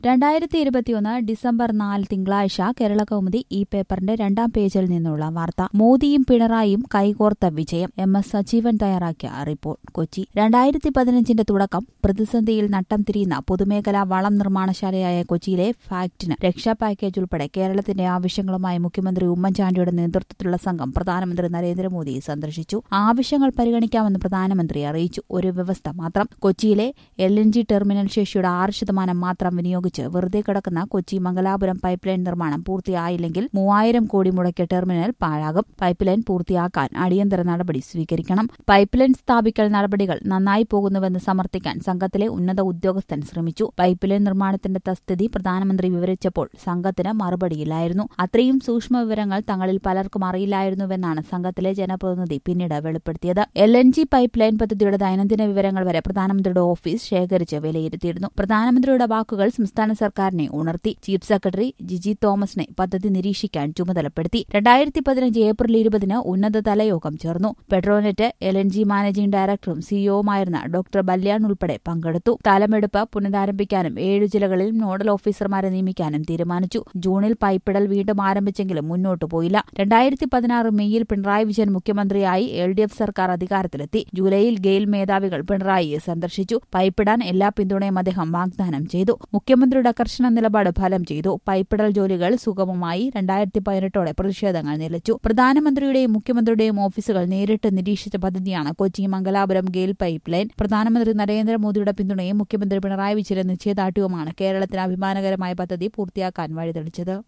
രണ്ടായിരത്തി ഇരുപത്തിയൊന്ന് ഡിസംബർ നാല് തിങ്കളാഴ്ച കേരള കൗമുദി ഈ പേപ്പറിന്റെ രണ്ടാം പേജിൽ നിന്നുള്ള വാർത്ത മോദിയും പിണറായിയും കൈകോർത്ത വിജയം എം എസ് സജീവൻ തയ്യാറാക്കിയ റിപ്പോർട്ട് കൊച്ചി രണ്ടായിരത്തി പതിനഞ്ചിന്റെ തുടക്കം പ്രതിസന്ധിയിൽ നട്ടം തിരിയുന്ന പൊതുമേഖലാ വളം നിർമ്മാണശാലയായ കൊച്ചിയിലെ ഫാക്ടിന് രക്ഷാ പാക്കേജ് ഉൾപ്പെടെ കേരളത്തിന്റെ ആവശ്യങ്ങളുമായി മുഖ്യമന്ത്രി ഉമ്മൻചാണ്ടിയുടെ നേതൃത്വത്തിലുള്ള സംഘം പ്രധാനമന്ത്രി നരേന്ദ്രമോദി സന്ദർശിച്ചു ആവശ്യങ്ങൾ പരിഗണിക്കാമെന്ന് പ്രധാനമന്ത്രി അറിയിച്ചു ഒരു വ്യവസ്ഥ മാത്രം കൊച്ചിയിലെ എൽ എൻ ജി ടെർമിനൽ ശേഷിയുടെ ആറ് ശതമാനം മാത്രം വിനിയോഗിച്ച് വെറുതെ കിടക്കുന്ന കൊച്ചി മംഗലാപുരം പൈപ്പ് ലൈൻ നിർമ്മാണം പൂർത്തിയായില്ലെങ്കിൽ മൂവായിരം കോടി മുടക്കിയ ടെർമിനൽ പാഴാകും പൈപ്പ് ലൈൻ പൂർത്തിയാക്കാൻ അടിയന്തര നടപടി സ്വീകരിക്കണം പൈപ്പ് ലൈൻ സ്ഥാപിക്കൽ നടപടികൾ നന്നായി പോകുന്നുവെന്ന് സമർത്ഥിക്കാൻ സംഘത്തിലെ ഉന്നത ഉദ്യോഗസ്ഥൻ ശ്രമിച്ചു പൈപ്പ് ലൈൻ നിർമ്മാണത്തിന്റെ തസ്ഥിതി പ്രധാനമന്ത്രി വിവരിച്ചപ്പോൾ സംഘത്തിന് മറുപടിയില്ലായിരുന്നു അത്രയും സൂക്ഷ്മ വിവരങ്ങൾ തങ്ങളിൽ പലർക്കും അറിയില്ലായിരുന്നുവെന്നാണ് സംഘത്തിലെ ജനപ്രതിനിധി പിന്നീട് വെളിപ്പെടുത്തിയത് L N G pipeline പദ്ധതിയുടെ ദൈനംദിന വിവരങ്ങൾ വരെ പ്രധാനമന്ത്രിയുടെ ഓഫീസ് ശേഖരിച്ച് വിലയിരുത്തിയിരുന്നു പ്രധാനമന്ത്രിയുടെ വാക്കുകൾ സംസ്ഥാന സർക്കാരിനെ ഉണർത്തി ചീഫ് സെക്രട്ടറി ജിജി തോമസിനെ പദ്ധതി നിരീക്ഷിക്കാൻ ചുമതലപ്പെടുത്തി രണ്ടായിരത്തി പതിനഞ്ച് ഏപ്രിൽ ഇരുപതിന് ഉന്നതതല യോഗം ചേർന്നു Petronet L N G managing ഡയറക്ടറും സിഇഒമായിരുന്ന ഡോക്ടർ ബല്യാൺ ഉൾപ്പെടെ പങ്കെടുത്തു സ്ഥലമെടുപ്പ് പുനരാരംഭിക്കാനും ഏഴു ജില്ലകളിൽ നോഡൽ ഓഫീസർമാരെ നിയമിക്കാനും തീരുമാനിച്ചു ജൂണിൽ പൈപ്പിടൽ വീണ്ടും ആരംഭിച്ചെങ്കിലും മുന്നോട്ടു പോയില്ല രണ്ടായിരത്തി പതിനാറ് മെയ്യിൽ പിണറായി വിജയൻ മുഖ്യമന്ത്രിയായി എൽ ഡി എഫ് സർക്കാർ അധികാരത്തിലെത്തി ജൂലൈയിൽ ഗെയിൽ മേധാവികൾ പിണറായിയെ സന്ദർശിച്ചു പൈപ്പിടാൻ എല്ലാ പിന്തുണയും അദ്ദേഹം വാഗ്ദാനം ചെയ്തു മുഖ്യമന്ത്രിയുടെ കർശന നിലപാട് ഫലം ചെയ്തു പൈപ്പിടൽ ജോലികൾ സുഗമമായി രണ്ടായിരത്തി പതിനെട്ടോടെ പ്രതിഷേധങ്ങൾ നിലച്ചു പ്രധാനമന്ത്രിയുടെയും മുഖ്യമന്ത്രിയുടെയും ഓഫീസുകൾ നേരിട്ട് നിരീക്ഷിച്ച പദ്ധതിയാണ് കൊച്ചി മംഗലാപുരം ഗെയിൽ പൈപ്പ് ലൈൻ പ്രധാനമന്ത്രി നരേന്ദ്രമോദിയുടെ പിന്തുണയും മുഖ്യമന്ത്രി പിണറായി വിജയന്റെ നിശ്ചയദാർഢ്യവുമാണ് കേരളത്തിന് അഭിമാനകരമായ പദ്ധതി പൂർത്തിയാക്കാൻ വഴിതെളിച്ചത്